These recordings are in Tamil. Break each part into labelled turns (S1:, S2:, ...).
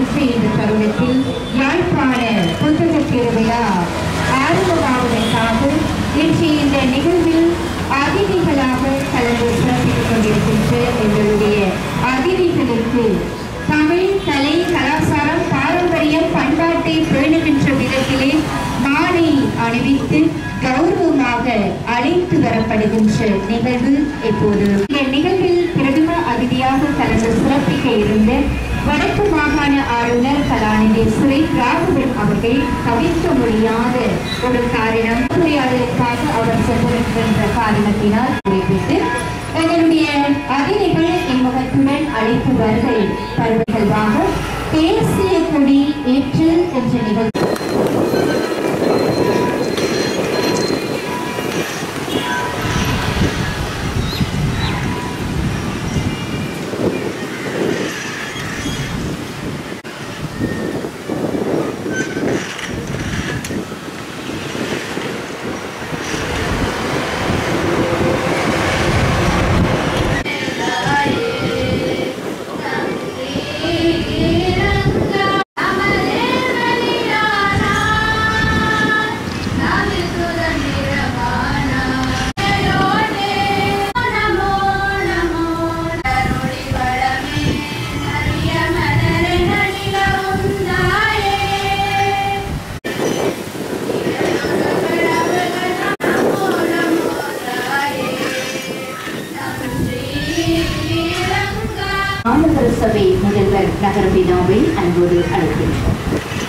S1: நடைபெற்ற இந்த தருணத்தில் யாழ்ப்பாண புத்தக திருவிழா ஆரம்பமாவதற்காக இன்று இந்த நிகழ்வில் அதிதிகளாக கலந்து சிறப்பித்துக் கொண்டிருக்கின்ற எங்களுடைய அதிதிகளுக்கு தமிழ் கலை கலாச்சாரம் பாரம்பரியம் பண்பாட்டை பேணுகின்ற விதத்திலே மாலை அணிவித்து கௌரவமாக அழைத்து வரப்படுகின்ற நிகழ்வு இப்போது இந்த நிகழ்வில் பிரதம அதிதியாக கலந்து சிறப்பிக்க இருந்த வடக்கு மாகாண ஆளுநர் கலாநிதி சுரை ராகவன் அவர்கள் தவிர்க்க முடியாத ஒரு காரணம் உரையாடலுக்காக அவர் சென்றிருக்கின்ற காரணத்தினால் குறிப்பிட்டு எங்களுடைய அதிதிகள் இம்முகத்துடன் அழைப்பு வருகை தருவதற்காக தேசிய கொடி ஏற்று என்ற நிகழ்வு மாநகர சபை முதல்வர் நகரபிதாவை அன்போடு அழைக்கின்றோம்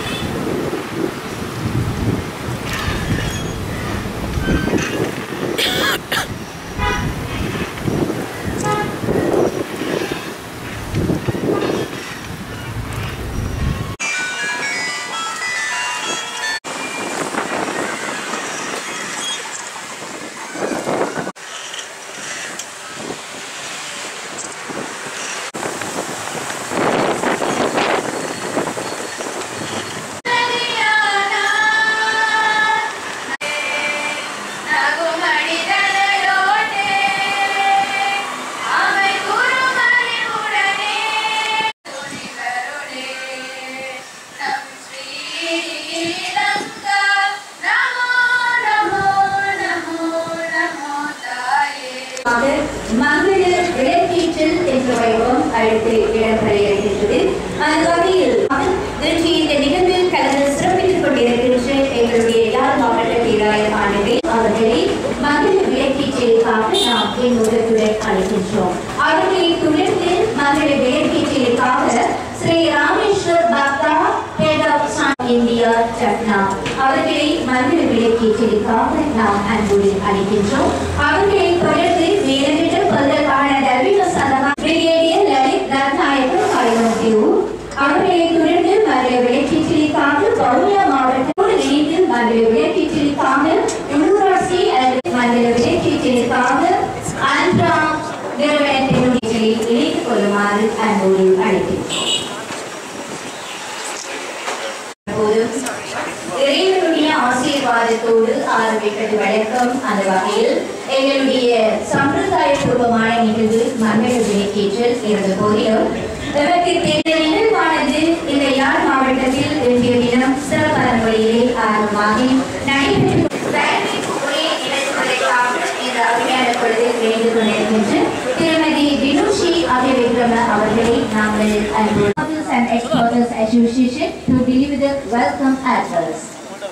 S2: மங்கள விளக்கீற்றல் என்ற வைபவம் அடுத்து இடம்பெற இருக்கின்றது அந்த வகையில் இன்று இந்த நிகழ்வில் கலந்து சிறப்பித்துக் கொண்டிருக்கின்ற எங்களுடைய யாழ் மாவட்ட பேராயர் ஆணையை அவர்களை மங்கள விளக்கீற்றலுக்காக நாம் என்னுடன் அழைக்கின்றோம் அவர்களை தொடர்ந்து மங்கள விளக்கீற்றலுக்காக ஸ்ரீ ராமேஸ்வர் பக்தா ஹெட் ஆஃப் இந்தியா ஜப்னா அவர்களை மங்கள விளக்கீற்றலுக்காக நாம் அன்போடு அழைக்கின்றோம் அவர்களை தொடர்ந்து மேலமிட்ட பல்கலைக்கான தர்மீக சதகா பிரிகேடியர் லலித் ரத்நாயக்கர் காயமத்தியூ அவர்களை தொடர்ந்து மதுரை விளக்கீச்சலுக்காக பவுனியா மாவட்டத்தோடு இணைந்து மதுரை விளக்கீச்சலுக்காக உள்ளூராட்சி அல்லது மதுரை விளக்கீச்சலுக்காக ஆந்திரா நிறுவனத்தினுடைய இணைத்துக் கொள்ளுமாறு அன்போடு அழைக்கின்றோம் போதும் இறைவனுடைய ஆசீர்வாதத்தோடு ஆரம்பிப்பது வழக்கம் அந்த வகையில் எங்களுடைய சம்பிரதாயபூர்வமான நிகழ்வு மங்கள விளக்கேற்றல் இருந்த போதிலும் இதற்கு இந்த நிகழ்வானது இந்த யாழ் மாவட்டத்தில் இன்றைய தினம் சிறப்பான முறையிலே ஆரம்பமாகி நடைபெற்று ஒரே நிகழ்வுகளுக்காக இந்த அருமையான பொழுதில் இணைந்து கொண்டிருக்கின்ற திருமதி வினுஷி அபிவிக்ரம அவர்களை நாங்கள் அன்போடு Officers and Exporters Association to deliver the welcome address.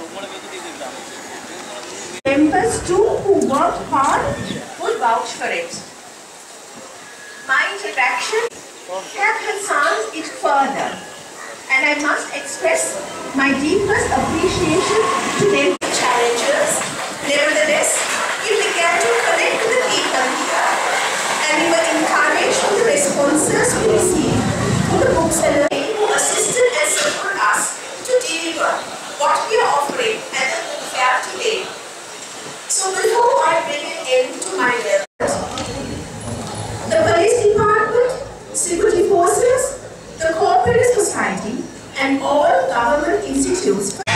S3: Members too who worked hard would vouch for it. My introduction have enhanced it further and I must express my deepest appreciation to them. Challenges, nevertheless, you began to connect with the people here and we were encouraged with the responses we received from the booksellers who assisted and supported us to deliver what we are offering at the book fair today. So before I bring an end to my letter, the police department, security forces, the corporate society, and all government institutes